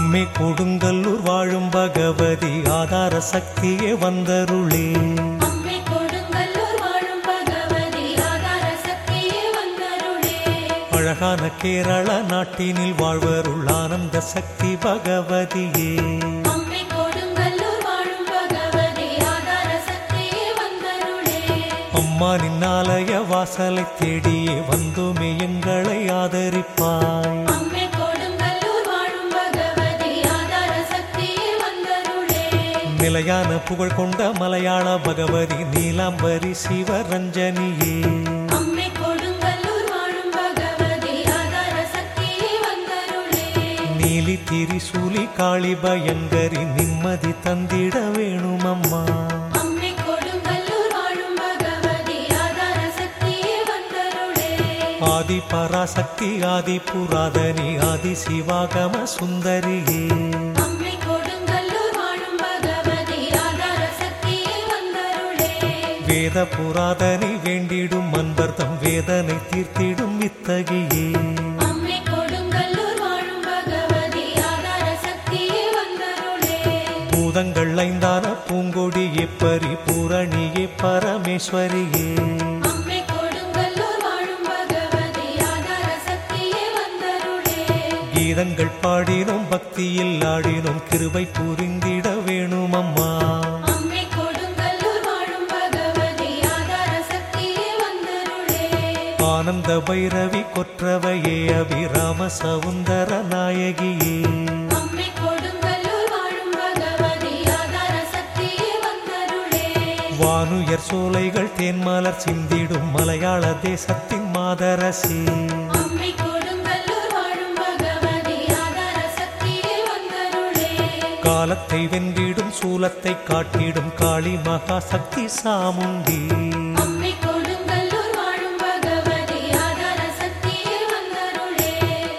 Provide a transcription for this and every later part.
அம்மே கொடுங்கல்லூர் வாழும் பகவதி ஆதார சக்தியே வந்தருளே அம்மே கொடுங்கல்லூர் வாழும் பகவதி ஆதார சக்தியே வந்தருளே அழகான கேரள நாட்டினில் வாழ்வருள் ஆனந்த சக்தி பகவதியே அம்மே கொடுங்கல்லூர் வாழும் பகவதி ஆதார சக்தியே வந்தருளே அம்மானின் ஆலய வாசலை தேடியே வந்துமே எங்களை ஆதரிப்பாய் அம்மே கொடுங்கல்லூர் வாழும் பகவதி ஆதார சக்தியே வந்தருளே நிலையான புகழ் கொண்ட மலையாள பகவதி நீலாம்பரி சிவரஞ்சனியே அம்மே கொடுங்கல்லூர் வாழும் பகவதி ஆதார சக்தியே வந்தருளே நீலி திரிசூலி காளி பயங்கரி நிம்மதி தந்திட வேணுமம்மா அம்மே கொடுங்கல்லூர் வாழும் பகவதி ஆதார சக்தியே வந்தருளே ஆதி பராசக்தி ஆதி புராதனி ஆதி சிவாகம சுந்தரியே அம்மை கொடுங்கல்லூர் வாழும் பகவதி ஆதார சக்தியே வந்தருளே வேத புராதனி வேண்டிடும் அன்பர்தம் வேதனை தீர்த்திடும் இத்தகியே அம்மை கொடுங்கல்லூர் வாழும் பகவதி ஆதார சக்தியே வந்தருளே பூதங்கள் ஐந்தான பூங்கொடியே பரிபூரணியே பரமேஸ்வரியே அம்மை கொடுங்கல்லூர் வாழும் பகவதி ஆதார சக்தியே வந்தருளே கீதங்கள் பாடினோம் பக்தியில் ஆடினோம் கிருபை புரிந்திட வேணுமம்மா அம்மை கொடுங்கல்லூர் வாழும் பகவதி ஆதார சக்தியே வந்தருளே ஆனந்த பைரவி கொற்றவையே அபிராம சவுந்தர நாயகியே அம்மை கொடுங்கல்லூர் வாழும் பகவதி ஆதார சக்தியே வந்தருளே வானுயர் சோலைகள் தேன்மலர் சிந்திடும் மலையாள தேசத்தின் மாதரசி அம்மை கொடுங்கல்லூர் வாழும் பகவதி ஆதார சக்தியே வந்தருளே காலத்தை வென்றிடும் சூலத்தை காட்டிடும் காளி மகா சக்தி சாமுண்டி அம்மை கொடுங்கல்லூர் வாழும் பகவதி ஆதார சக்தியே வந்தருளே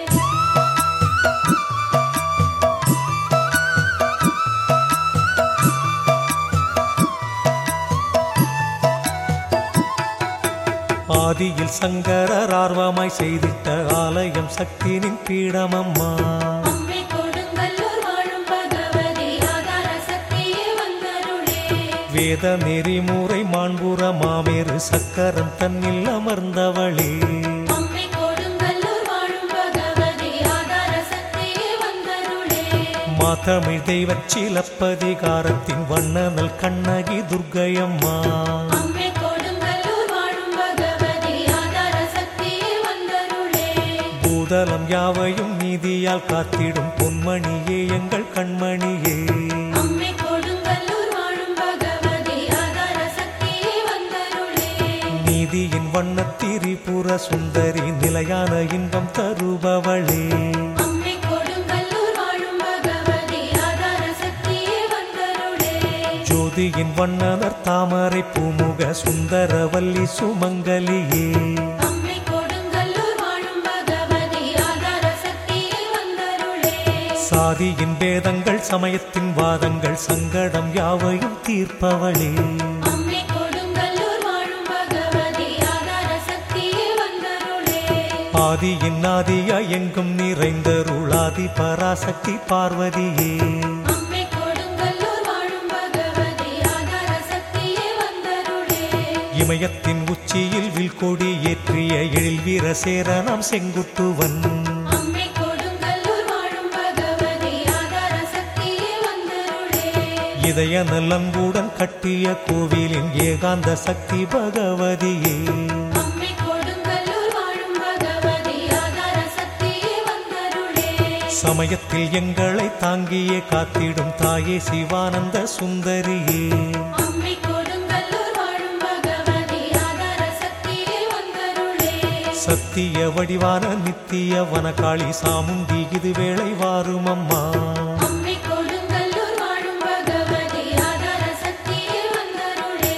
ஆதியில் சங்கரர் ஆர்வமாய் செய்திட்ட ஆலயம் சக்தினின் பீடமம்மா அம்மை கொடுங்கல்லூர் வாழும் பகவதி ஆதார சக்தியே வந்தருளே வேத நெறிமுறை மாண்புற மாமேறு சக்கரம் தன்னில் அமர்ந்தவளே அம்மை கொடுங்கல்லூர் வாழும் பகவதி ஆதார சக்தியே வந்தருளே மாதமிழ் தெய்வச் சிலப்பதிகாரத்தின் வண்ணனல் கண்ணகி துர்க்கையம்மா அம்மை கொடுங்கல்லூர் வாழும் பகவதி ஆதார சக்தியே வந்தருளே பூதலம் யாவையும் நீதியால் காத்திடும் பொன்மணியே எங்கள் கண்மணியே அம்மை கொடுங்கல்லூர் வாழும் பகவதி ஆதார சக்தியே வந்தருளே நீதியின் வண்ணத்திரிபுர சுந்தரி நிலையான இன்பம் தருபவளே அம்மை கொடுங்கல்லூர் வாழும் பகவதி ஆதார சக்தியே வந்தருளே ஜோதியின் வண்ணனர் தாமரை பூமுக சுந்தரவல்லி சுமங்கலியே அம்மை கொடுங்கல்லூர் வாழும் பகவதி ஆதார சக்தியே வந்தருளே சாதியின் வேதங்கள் சமயத்தின் வாதங்கள் சங்கடம் யாவையும் தீர்ப்பவளே அம்மை கொடுங்கல்லூர் வாழும் பகவதி ஆதார சக்தியே வந்தருளே ஆதியின் ஆதியா எங்கும் நிறைந்தருளாதி பராசக்தி பார்வதியே அம்மை கொடுங்கல்லூர் வாழும் பகவதி ஆதார சக்தியே வந்தருளே இமயத்தின் உச்சியில் வில்கொடி ஏற்றிய எழில் வீரசேரனாம் செங்குட்டுவன் அம்மை கொடுங்கல்லூர் வாழும் பகவதி ஆதார சக்தியே வந்தருளே இதய நல்லன்புடன் கட்டிய கோவிலின் ஏகாந்த சக்தி பகவதியே அம்மை கொடுங்கல்லூர் வாழும் பகவதி ஆதார சக்தியே வந்தருளே சமயத்தில் எங்களை தாங்கியே காத்திடும் தாயே சிவானந்த சுந்தரியே அம்மை கொடுங்கல்லூர் வாழும் பகவதி ஆதார சக்தியே வந்தருளே சத்திய வடிவான நித்திய வனகாளி சாமுண்டி இது வேளை வாரும் அம்மா அம்மை கொடுங்கல்லூர் வாழும் பகவதி ஆதார சக்தியே வந்தருளே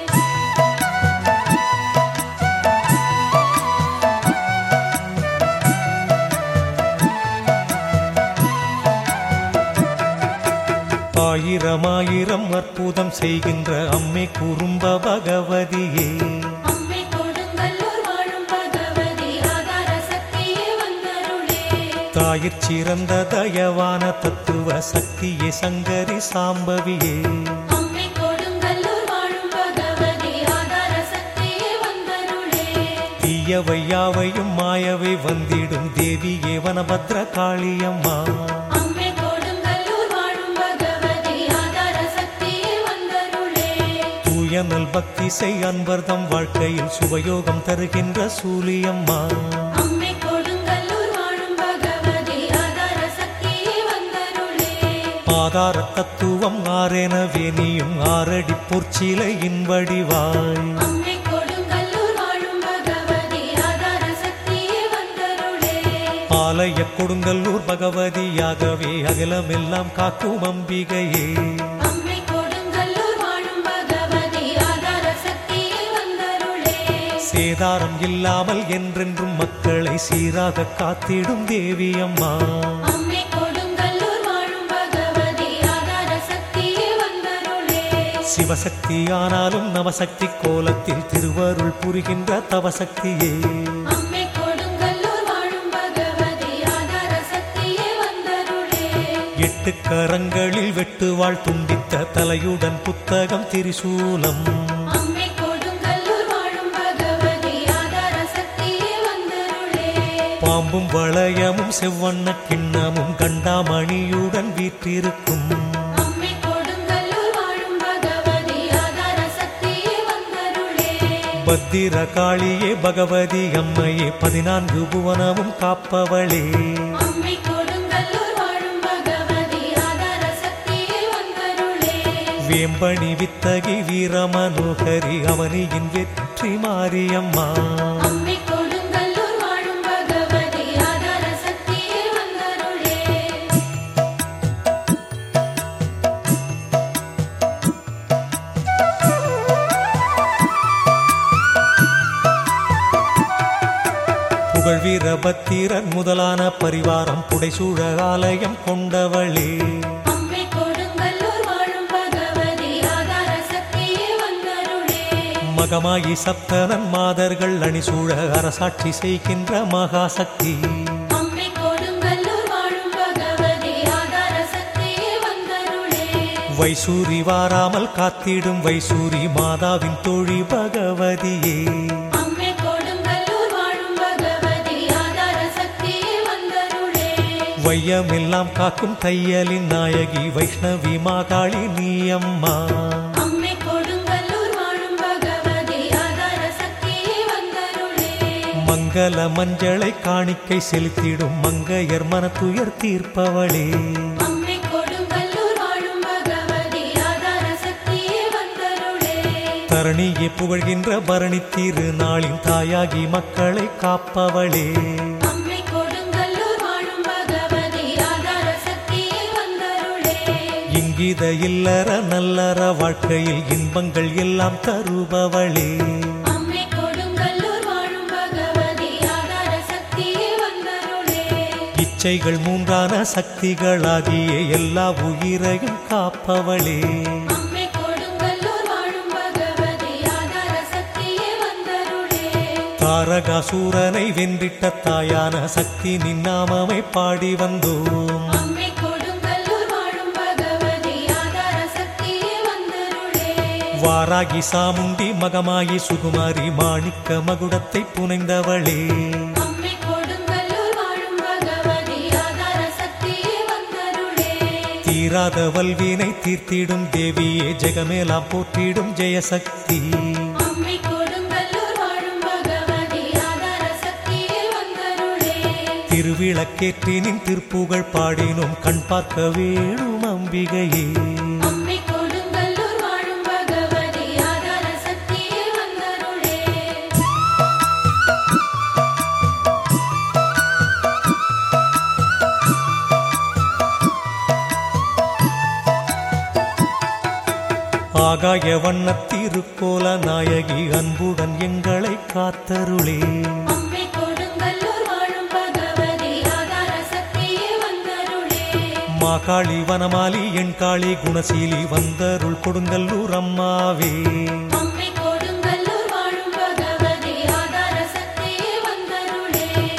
ஆயிரம் ஆயிரம் அற்புதம் செய்கின்ற அம்மை குறும்ப பகவதியே அம்மை கொடுங்கல்லூர் வாழும் பகவதி ஆதார சக்தியே வந்தருளே தாயிற் சிறந்த தயவான தத்துவ சக்தியே சங்கரி சாம்பவியே அம்மை கொடுங்கல்லூர் வாழும் பகவதி ஆதார சக்தியே வந்தருளே தீயவை யாவையும் மாயவை வந்திடும் தேவியே வனபத்ர காளியம்மா அம்மை கொடுங்கல்லூர் வாழும் பகவதி ஆதார சக்தியே வந்தருளே தூய நல் பக்தி செய் அன்பர்தம் வாழ்க்கையில் சுபயோகம் தருகின்ற சூலியம்மா அம்மை கொடுங்கல்லூர் வாழும் பகவதி ஆதார சக்தியே வந்தருளே ஆதார தத்துவம் ஆரெனவே நீயும் ஆரடி பொற்சிலையின் வடிவாய் அம்மை கொடுங்கல்லூர் வாழும் பகவதி ஆதார சக்தியே வந்தருளே ஆலய கொடுங்கல்லூர் பகவதியாகவே அகிலமெல்லாம் காக்கும் அம்பிகையே அம்மை கொடுங்கல்லூர் வாழும் பகவதி ஆதார சக்தியே வந்தருளே சேதாரம் இல்லாமல் என்றென்றும் மக்களை சீராக காத்திடும் தேவியம்மா அம்மை கொடுங்கல்லூர் வாழும் பகவதி ஆதார சக்தியே வந்தருளே சிவசக்தி ஆனாலும் நவசக்தி கோலத்தில் திருவருள் புரிகின்ற தவசக்தியே அம்மை கொடுங்கல்லூர் வாழும் பகவதி ஆதார சக்தியே வந்தருளே எட்டு கரங்களில் வெட்டுவாள் துண்டித்த தலையுடன் புத்தகம் திரிசூலம் அம்மை கொடுங்கல்லூர் வாழும் பகவதி ஆதார சக்தியே வந்தருளே பாம்பும் வளையமும் செவ்வண்ண கிண்ணமும் கண்டாமணியுடன் வீற்றிருக்கும் அம்மை கொடுங்கல்லூர் வாழும் பகவதி ஆதார சக்தியே வந்தருளே பத்திர காளியே பகவதி அம்மையே பதினான்கு புவனமும் காப்பவளே அம்மை கொடுங்கல்லூர் வாழும் பகவதி ஆதார சக்தியே வந்தருளே வேம்பணி வித்தகி வீரமனோகரி அவனியின் வெற்றி மாரியம்மா அம்மை கொடுங்கல்லூர் வாழும் பகவதி ஆதார சக்தியே வந்தருளே புகழ் வீரபத்திரன் முதலான பரிவாரம் புடைசூழ ஆலயம் கொண்டவளே அம்மை கொடுங்கல்லூர் வாழும் பகவதி ஆதார சக்தியே வந்தருளே மகமாயி சப்தனன் மாதர்கள் அணிசூழ அரசாட்சி செய்கின்ற மகாசக்தி அம்மை கொடுங்கல்லூர் வாழும் பகவதி ஆதார சக்தியே வந்தருளே வைசூரி வாராமல் காத்திடும் வைசூரி மாதாவின் தோழி பகவதியே அம்மை கொடுங்கல்லூர் வாழும் பகவதி ஆதார சக்தியே வந்தருளே வையமெல்லாம் காக்கும் தையலின் நாயகி வைஷ்ணவி மாகாளி நீயம்மா அம்மை கொடுங்கல்லூர் வாழும் பகவதி ஆதார சக்தியே வந்தருளே மங்கள மஞ்சளை காணிக்கை செலுத்திடும் மங்கையர் மனத்துயர் தீர்ப்பவளே அம்மை கொடுங்கல்லூர் வாழும் பகவதி ஆதார சக்தியே வந்தருளே தரணியை புகழ்கின்ற பரணி திருநாளின் தாயாகி மக்களை காப்பவளே அம்மை கொடுங்கல்லூர் வாழும் பகவதி ஆதார சக்தியே வந்தருளே இங்கித இல்லற நல்லற வாழ்க்கையில் இன்பங்கள் எல்லாம் தருபவளே அம்மை கொடுங்கல்லூர் வாழும் பகவதி ஆதார சக்தியே வந்தருளே இச்சைகள் மூன்றான சக்திகளாகிய எல்லா உயிரையும் காப்பவளே அம்மை கொடுங்கல்லூர் வாழும் பகவதி ஆதார சக்தியே வந்தருளே தாரகாசூரனை வென்றிட்ட தாயான சக்தி நின்னாமமை பாடி வந்தோம் அம்மை கொடுங்கல்லூர் வாழும் பகவதி ஆதார சக்தியே வந்தருளே வாராகி சாமுண்டி மகமாயி சுகுமாரி மாணிக்க மகுடத்தை புனைந்தவளே அம்மை கொடுங்கல்லூர் வாழும் பகவதி ஆதார சக்தியே வந்தருளே தீராத வல்வினை தீர்த்திடும் தேவியே ஜெகமேலாம் போற்றிடும் ஜெயசக்தி அம்மை கொடுங்கல்லூர் வாழும் பகவதி ஆதார சக்தியே வந்தருளே திருவிளக்கேற்றினின் திருப்புகழ் பாடினோம் கண் பார்க்க வேணும் அம்பிகையே அம்மை கொடுங்கல்லூர் வாழும் பகவதி ஆதார சக்தியே வந்தருளே ஆகாய வண்ணத்திருக்கோல நாயகி அன்புடன் எங்களை காத்தருளே அம்மை கொடுங்கல்லூர் வாழும் பகவதி ஆதார சக்தியே வந்தருளே மாகாளி வனமாலி எண்காளி குணசீலி வந்தருள் கொடுங்கல்லூர் அம்மாவே அம்மை கொடுங்கல்லூர் வாழும் பகவதி ஆதார சக்தியே வந்தருளே நீல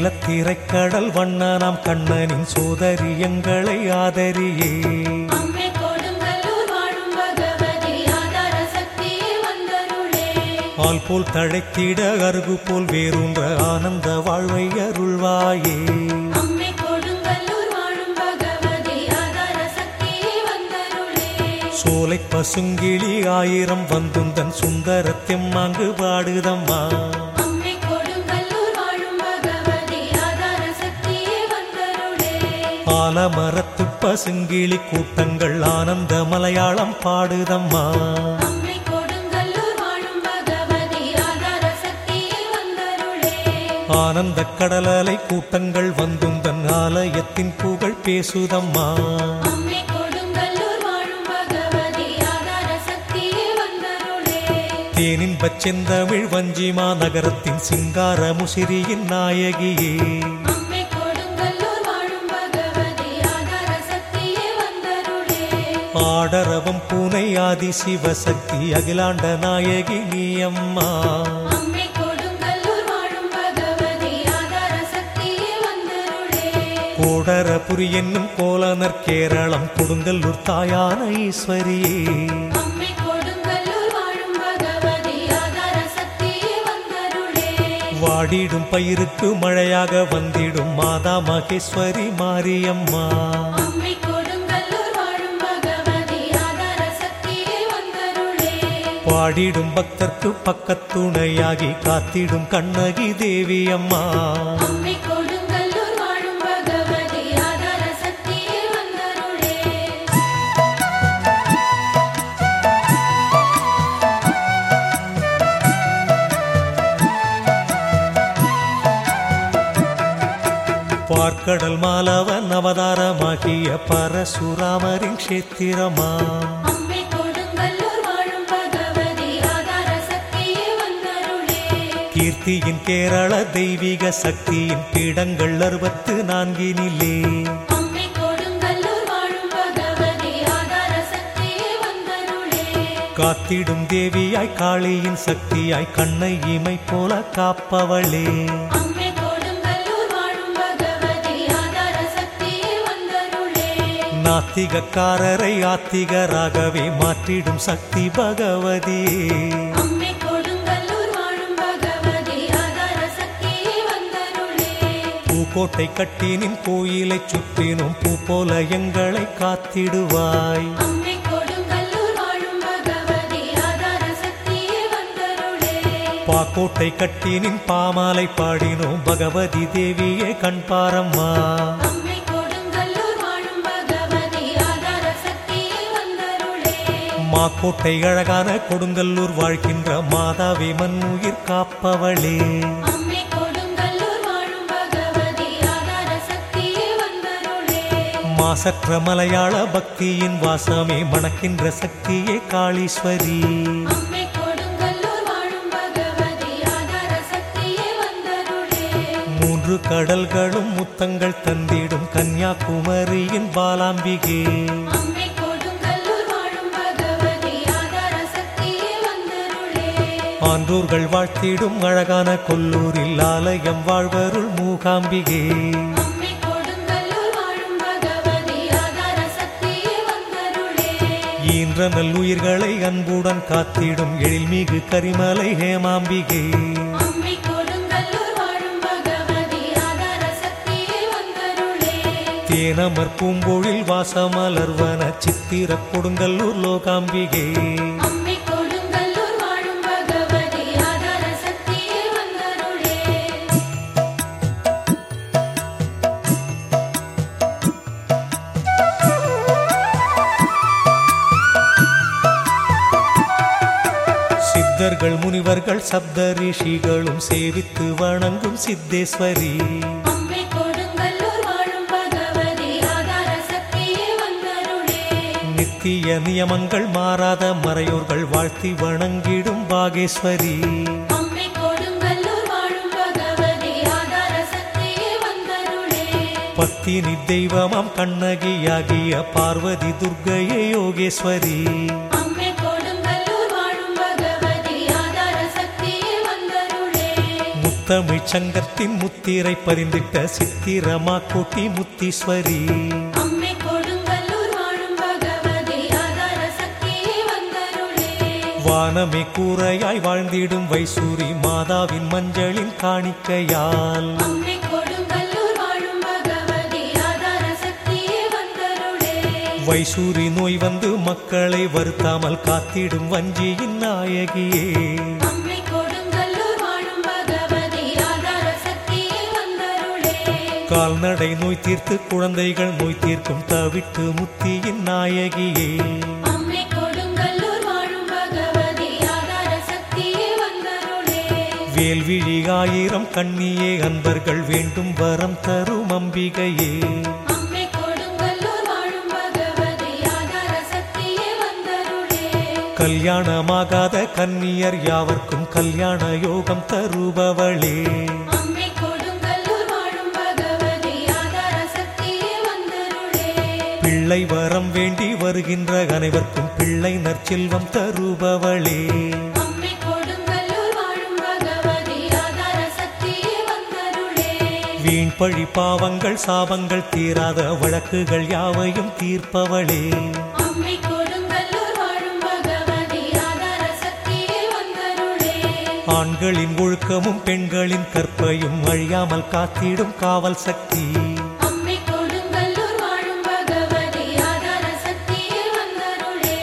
நீலத்திரைக்கடல் வண்ணனாம் கண்ணனின் சோதரி எங்களை ஆதரியே அம்மே கொடுங்கல்லூர் வாழும் பகவதி ஆதார சக்தியே வந்தருளே ஆல் போல் தழைத்திட அருகு போல் வேறூன்ற ஆனந்த வாழ்வை அருள்வாயே அம்மே கொடுங்கல்லூர் வாழும் பகவதி ஆதார சக்தியே வந்தருளே சோலை பசுங்கிளி ஆயிரம் வந்துந்தன் சுந்தர தெம்மாங்கு பாடுதம்மா அம்மே கொடுங்கல்லூர் வாழும் பகவதி ஆதார சக்தியே வந்தருளே ஆலமரத்து பசுங்கிளி கூட்டங்கள் ஆனந்த மலையாளம் பாடுதம்மா அம்மே கொடுங்கல்லூர் வாழும் பகவதி ஆதார சக்தியே வந்தருளே ஆனந்த கடலலை கூட்டங்கள் வந்துந்தன் ஆலயத்தின் புகழ் பேசுதம்மா அம்மே கொடுங்கல்லூர் வாழும் பகவதி ஆதார சக்தியே வந்தருளே தேனின் பச்செந்தமிழ் வஞ்சிமா நகரத்தின் சிங்கார முசிறியின் நாயகியே அம்மே கொடுங்கல்லூர் வாழும் பகவதி ஆதார சக்தியே வந்தருளே ஆடரவம் பூனை ஆதி சிவசக்தி அகிலாண்ட நாயகி நீ அம்மா அம்மே கொடுங்கல்லூர் வாழும் பகவதி ஆதார சக்தியே வந்தருளே கோடரபுரி என்னும் கோலனர் கேரளம் கொடுங்கல்லூர் தாயான ஈஸ்வரியே அம்மே கொடுங்கல்லூர் வாழும் பகவதி ஆதார சக்தியே வந்தருளே வாடிடும் பயிருக்கு மழையாக வந்திடும் மாதா மகேஸ்வரி மாரியம்மா அம்மே கொடுங்கல்லூர் வாழும் பகவதி ஆதார சக்தியே வந்தருளே பாடிடும் பக்தர்க்கு பக்கத்துணையாகி காத்திடும் கண்ணகி தேவி அம்மா அம்மே கொடுங்கல்லூர் வாழும் பகவதி ஆதார சக்தியே வந்தருளே பார்க்கடல் மாலவன் அவதாரமாகிய பரசுராமரின் கஷேத்திரமா அம்மே கொடுங்கல்லூர் வாழும் பகவதி ஆதார சக்தியே வந்தருளே கீர்த்தியின் கேரள தெய்வீக சக்தியின் பீடங்கள் அறுபத்து நான்கினிலே அம்மே கொடுங்கல்லூர் வாழும் பகவதி ஆதார சக்தியே வந்தருளே காத்திடும் தேவியாய் காளியின் சக்தியாய் கண்ணை இமை போல காப்பவளே அம்மே கொடுங்கல்லூர் வாழும் பகவதி ஆதார சக்தியே வந்தருளே நாத்திகக்காரரை ஆத்திகராகவே மாற்றிடும் சக்தி பகவதியே அம்மே கொடுங்கல்லூர் வாழும் பகவதி ஆதார சக்தியே வந்தருளே பூக்கோட்டை கட்டினின் கோயிலைச் சுற்றினும் பூ போல எங்களை காத்திடுவாய் அம்மே கொடுங்கல்லூர் வாழும் பகவதி ஆதார சக்தியே வந்தருளே பாக்கோட்டை கட்டினின் பாமாலை பாடினோம் பகவதி தேவியே கண்பாரம்மா அம்மே கொடுங்கல்லூர் வாழும் பகவதி ஆதார சக்தியே வந்தருளே மாக்கோட்டை அழகான கொடுங்கல்லூர் வாழ்கின்ற மாதாவி மண்ணுயிர் காப்பவளே அம்மே கொடுங்கல்லூர் வாழும் பகவதி ஆதார சக்தியே வந்தருளே மாசற்ற மலையாள பக்தியின் வாசமே மணக்கின்ற சக்தியே காளீஸ்வரி அம்மே கொடுங்கல்லூர் வாழும் பகவதி ஆதார சக்தியே வந்தருளே மூன்று கடல்களும் முத்தங்கள் தந்திடும் கன்னியாகுமரியின் பாலாம்பிகே அம்மே கொடுங்கல்லூர் வாழும் பகவதி ஆதார சக்தியே வந்தருளே ஆன்றோர்கள் வாழ்த்திடும் அழகான கொல்லூரில் ஆலயம் வாழ்வருள் மூகாம்பிகே அம்மே கொடுங்கல்லூர் வாழும் பகவதி ஆதார சக்தியே வந்தருளே ஈன்ற நல்லுயிர்களை அன்புடன் காத்திடும் எழில்மிகு கரிமலை ஹேமாம்பிகே அம்மே கொடுங்கல்லூர் வாழும் பகவதி ஆதார சக்தியே வந்தருளே தேனமர் பூம்பொழில் வாசமலர்வன சித்திர கொடுங்கல்லூர் லோகாம்பிகே அம்மே கொடுங்கல்லூர் வாழும் பகவதி ஆதார சக்தியே வந்தருளே சித்தர்கள் முனிவர்கள் சப்த ரிஷிகளும் சேவித்து வணங்கும் சித்தேஸ்வரி அம்மே கொடுங்கல்லூர் வாழும் பகவதி ஆதார சக்தியே வந்தருளே நித்திய நியமங்கள் மாறாத மறையோர்கள் வாழ்த்தி வணங்கிடும் பாகேஸ்வரி அம்மே கொடுங்கல்லூர் வாழும் பகவதி ஆதார சக்தியே வந்தருளே பத்தினி தெய்வமாம் கண்ணகியாகிய பார்வதி துர்க்கையே யோகேஸ்வரி அம்மே கொடுங்கல்லூர் வாழும் பகவதி ஆதார சக்தியே வந்தருளே முத்தமிழ்ச் சங்கத்தின் முத்திரை பதிந்திட்ட சித்திரமா கோட்டி முத்தீஸ்வரி அம்மே கொடுங்கல்லூர் வாழும் பகவதி ஆதார சக்தியே வந்தருளே வானமே கூரையாய் வாழ்ந்திடும் வைசூரி மாதாவின் மஞ்சளின் காணிக்கையால் அம்மே கொடுங்கல்லூர் வாழும் பகவதி ஆதார சக்தியே வந்தருளே வைசூரி நோய் வந்து மக்களை வருத்தாமல் காத்திடும் வஞ்சியின் நாயகியே அம்மே கொடுங்கல்லூர் வாழும் பகவதி ஆதார சக்தியே வந்தருளே கால்நடை நோய் தீர்த்து குழந்தைகள் நோய் தீர்க்கும் தவிட்டு முத்தியின் நாயகியே அம்மே கொடுங்கல்லூர் வாழும் பகவதி ஆதார சக்தியே வந்தருளே வேல்விழி ஆயிரம் கண்ணியே அன்பர்கள் வேண்டும் வரம் தரும் அம்பிகையே அம்மே கொடுங்கல்லூர் வாழும் பகவதி ஆதார சக்தியே வந்தருளே கல்யாணமாகாத கன்னியர் யாவர்க்கும் கல்யாண யோகம் தருபவளே அம்மே கொடுங்கல்லூர் வாழும் பகவதி ஆதார சக்தியே வந்தருளே பிள்ளை வரம் வேண்டி வருகின்ற அனைவர்க்கும் பிள்ளை நற்செல்வம் தருபவளே அம்மே கொடுங்கல்லூர் வாழும் பகவதி ஆதார சக்தியே வந்தருளே வீண் பழி பாவங்கள் சாபங்கள் தீராத வழக்குகள் யாவையும் தீர்ப்பவளே அம்மே கொடுங்கல்லூர் வாழும் பகவதி ஆதார சக்தியே வந்தருளே ஆண்களின் ஒழுக்கமும் பெண்களின் கற்பையும் அழியாமல் காத்திடும் காவல் சக்தி அம்மே கொடுங்கல்லூர் வாழும் பகவதி ஆதார சக்தியே வந்தருளே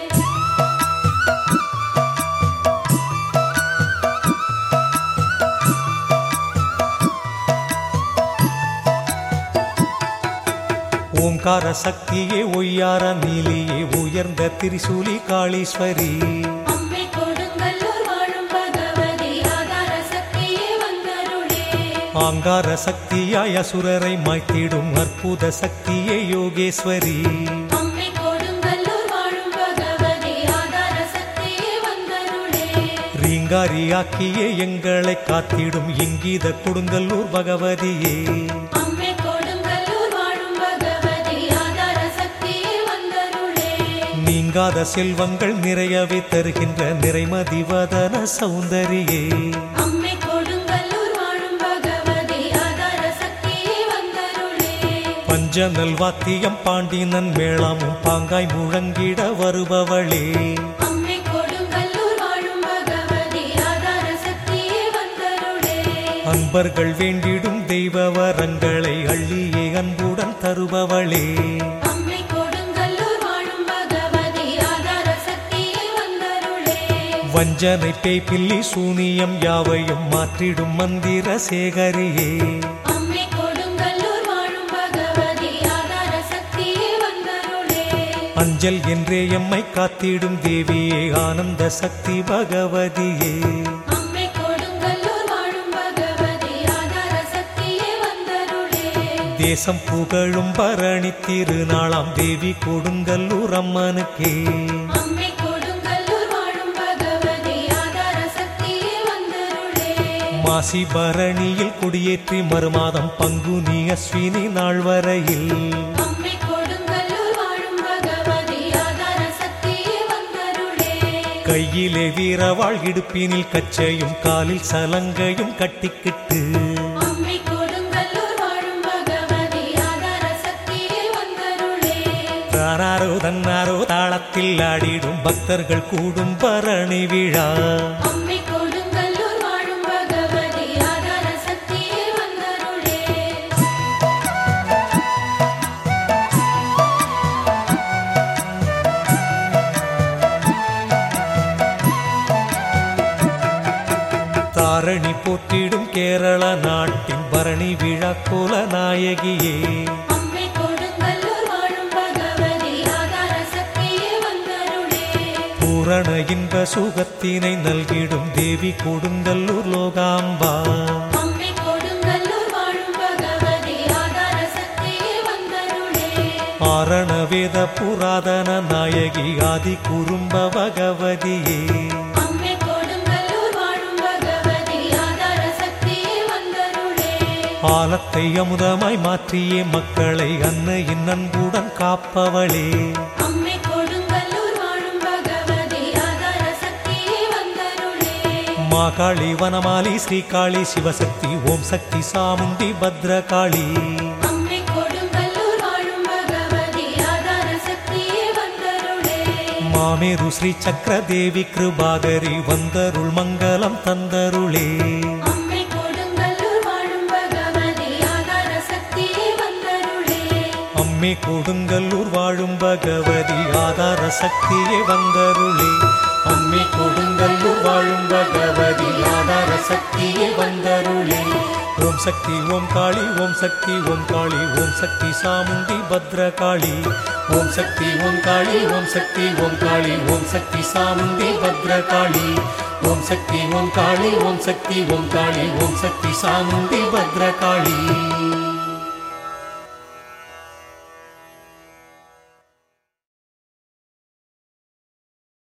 ஓங்கார சக்தியே ஒய்யார நீலியே உயர்ந்த திரிசூலி காளீஸ்வரி அம்மே கொடுங்கல்லூர் வாழும் பகவதி ஆதார சக்தியே வந்தருளே ஆங்கார சக்தியாய் அசுரரை மாய்த்திடும் அற்புத சக்தியே யோகேஸ்வரி அம்மே கொடுங்கல்லூர் வாழும் பகவதி ஆதார சக்தியே வந்தருளே ரீங்காரியாக்கியே எங்களை காத்திடும் இங்கீத கொடுங்கல்லூர் பகவதியே அம்மே கொடுங்கல்லூர் வாழும் பகவதி ஆதார சக்தியே வந்தருளே நீங்காத செல்வங்கள் நிறையவே தருகின்ற நிறைமதி வதன சௌந்தரியே அம்மே கொடுங்கல்லூர் வாழும் பகவதி ஆதார சக்தியே வந்தருளே பஞ்சநல் வாத்தியம் பாண்டினன் மேளமும் பாங்காய் முழங்கிட வருபவளே அம்மே கொடுங்கல்லூர் வாழும் பகவதி ஆதார சக்தியே வந்தருளே அன்பர்கள் வேண்டிடும் தெய்வ வரங்களை அள்ளியே அன்புடன் தருபவளே அம்மே கொடுங்கல்லூர் வாழும் பகவதி ஆதார சக்தியே வந்தருளே வஞ்சனை பேய் பில்லி சூனியம் யாவையும் மாற்றிடும் மந்திர சேகரியே அம்மே கொடுங்கல்லூர் வாழும் பகவதி ஆதார சக்தியே வந்தருளே அஞ்சல் என்றே எம்மை காத்திடும் தேவியே ஆனந்த சக்தி பகவதியே அம்மே கொடுங்கல்லூர் வாழும் பகவதி ஆதார சக்தியே வந்தருளே தேசம் புகழும் பரணி திருநாளாம் தேவி கொடுங்கல்லூர் அம்மனுக்கே அம்மே கொடுங்கல்லூர் வாழும் பகவதி ஆதார சக்தியே வந்தருளே மாசி பரணியில் குடியேற்றி மறுமாதம் பங்குனி அஸ்வினி நாள் வரையில் அம்மே கொடுங்கல்லூர் வாழும் பகவதி ஆதார சக்தியே வந்தருளே கையிலே வீரவாள் இடுப்பினில் கச்சையும் காலில் சலங்கையும் கட்டிக்கிட்டு அம்மே கொடுங்கல்லூர் வாழும் பகவதி ஆதார சக்தியே வந்தருளே தானாரோ தன்னாரோ தாளத்தில் ஆடிடும் பக்தர்கள் கூடும் பரணி விழா அம்மே கொடுங்கல்லூர் வாழும் பகவதி ஆதார சக்தியே வந்தருளே தாரணி போற்றிடும் கேரள நாட்டின் பரணி விழா கோல நாயகியே அம்மே கொடுங்கல்லூர் வாழும் பகவதி ஆதார சக்தியே வந்தருளே பூரண இன்ப சுகத்தினை நல்கிடும் தேவி கொடுங்கல்லூர் லோகாம்பா அம்மே கொடுங்கல்லூர் வாழும் பகவதி ஆதார சக்தியே வந்தருளே ஆரண வேத புராதன நாயகி ஆதி குறும்ப பகவதியே அம்மே கொடுங்கல்லூர் வாழும் பகவதி ஆதார சக்தியே வந்தருளே ஆலத்தை அமுதமாய் மாற்றியே மக்களை அன்னையின் அன்புடன் காப்பவளே அம்மே கொடுங்கல்லூர் வாழும் பகவதி ஆதார சக்தியே வந்தருளே மாகாளி வனமாலி ஸ்ரீகாளி சிவசக்தி ஓம் சக்தி சாமுண்டி பத்ரகாளி அம்மை கொடுங்கல்லூர் வாழும் பகவதி ஆதார சக்தியே வந்தருளே மாமேரு ஸ்ரீ சக்கர தேவி கிருபாகரி வந்தருள் மங்களம் தந்தருளே அம்மை கொடுங்கல்லூர் வாழும் பகவதி ஆதார சக்தியே வந்தருளே அம்மே கொடுங்கல்லூர் வாழும் பகவதி ஆதார சக்தியே வந்தருளே அம்மே கொடுங்கல்லூர் வாழும் பகவதி ஆதார சக்தியே வந்தருளே ஓம் சக்தி ஓம் காளி ஓம் சக்தி ஓம் காளி ஓம் சக்தி சாமுண்டி பத்ரகாளி ஓம் சக்தி ஓம் காளி ஓம் சக்தி ஓம் காளி ஓம் சக்தி சாமுண்டி பத்ரகாளி ஓம் சக்தி ஓம் காளி ஓம் சக்தி ஓம் காளி ஓம் சக்தி சாமுண்டி பத்ரகாளி